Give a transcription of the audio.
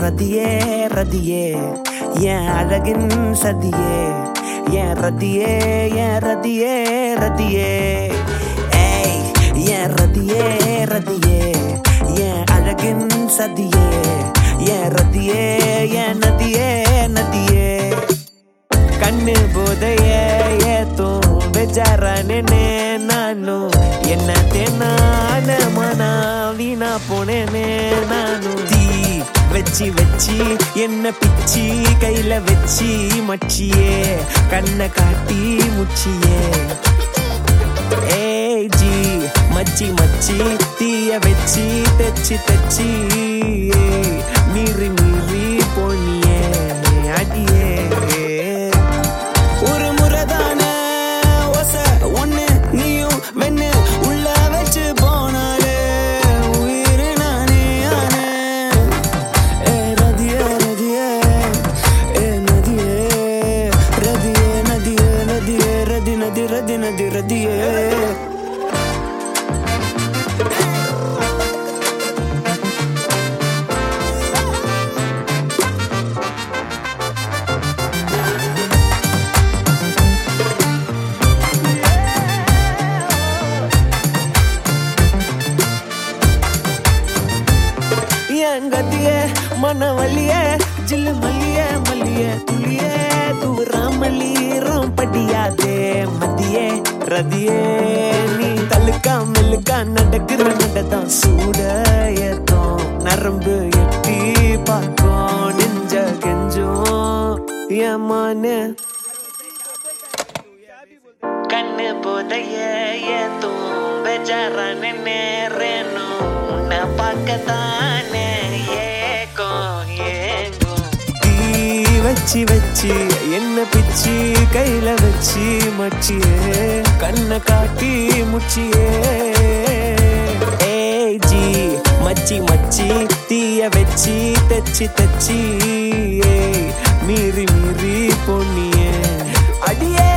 ரதியே ரதியே என் அழகின் சதியே என் ரதியே என் ரதியே ரதியே ஏய் என் ரதியே ரதியே என் அழகின் சதியே என் ரதியே என் நதியே நதியே கண்ணு போதைய ஏத்தும் பெஜாரானே நானும் என்ன தேனான மனா வீணா போனேனே நானும் தீ வச்சு வச்சு என்ன பிச்சி கையில வச்சு மச்சியே கண்ணை காட்டி முச்சியே ஏய் ஜி மச்சி மச்சி தீய வச்சு தச்சு தச்சு ஏய், மீறி மீறி போனியே அடியே ஒரு முறைதான ஒச ஒண்ணு நீயும் வெண்ணு உள்ள வச்சு போனாலே உயிர் நானே ஆனே ஏ ரதியே ரதியே ஏ நதியே ரதியே நதியே நதியே ரதி நதி ரதி நதி ரதியே என் கத்தியே மன வலிய ஜில்லு மல்லிய மல்லிய துளிய தூராமலீரம் படியாதே மதியே ரதியே நீ தலுக்கா மெல்லுக்கா நடக்கிற நடதான் சூட ஏத்தம் நரம்பு எட்டி பார்க்கும் நெஞ்ச கெஞ்சும் ஏமானு கண்ணு போதைய ஏத்தும் பெஜாரான நேரேனும் உன்னை பார்க்கத்தானே ஏக்கம் ஏங்கும் தீ வச்சு வச்சு என்ன பிச்சு கையில வச்சு மச்சியே கண்ணை காட்டி முச்சியே ஏய் ஜி மச்சி மச்சி தீய வச்சு தச்சு தச்சு ஏய், மீறி மீறி பொன்னியே அடியே